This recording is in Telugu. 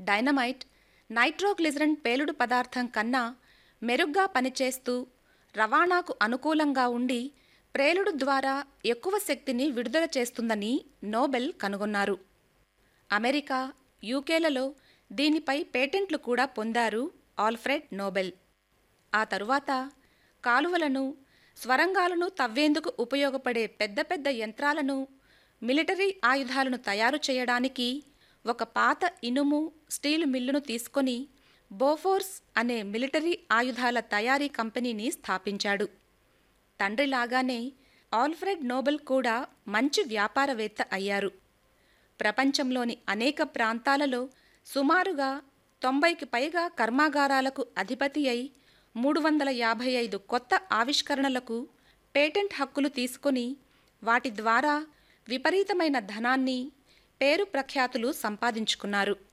డైనమైట్ నైట్రోగ్లిజరిన్ పేలుడు పదార్థం కన్నా మెరుగ్గా పనిచేస్తూ రవాణాకు అనుకూలంగా ఉండి ప్రేలుడు ద్వారా ఎక్కువ శక్తిని విడుదల చేస్తుందని నోబెల్ కనుగొన్నారు అమెరికా యూకేలలో దీనిపై పేటెంట్లు కూడా పొందారు ఆల్ఫ్రెడ్ నోబెల్ ఆ తరువాత కాలువలను స్వరంగాలను తవ్వేందుకు ఉపయోగపడే పెద్ద పెద్ద యంత్రాలను మిలిటరీ ఆయుధాలను తయారు చేయడానికి ఒక పాత ఇనుము స్టీలు మిల్లును తీసుకొని బోఫోర్స్ అనే మిలిటరీ ఆయుధాల తయారీ కంపెనీని స్థాపించాడు తండ్రిలాగానే ఆల్ఫ్రెడ్ నోబెల్ కూడా మంచి వ్యాపారవేత్త అయ్యారు ప్రపంచంలోని అనేక ప్రాంతాలలో సుమారుగా తొంభైకి పైగా కర్మాగారాలకు అధిపతి అయి మూడు వందల యాభై ఐదు కొత్త ఆవిష్కరణలకు పేటెంట్ హక్కులు తీసుకొని వాటి ద్వారా విపరీతమైన ధనాన్ని పేరు ప్రఖ్యాతులు సంపాదించుకున్నారు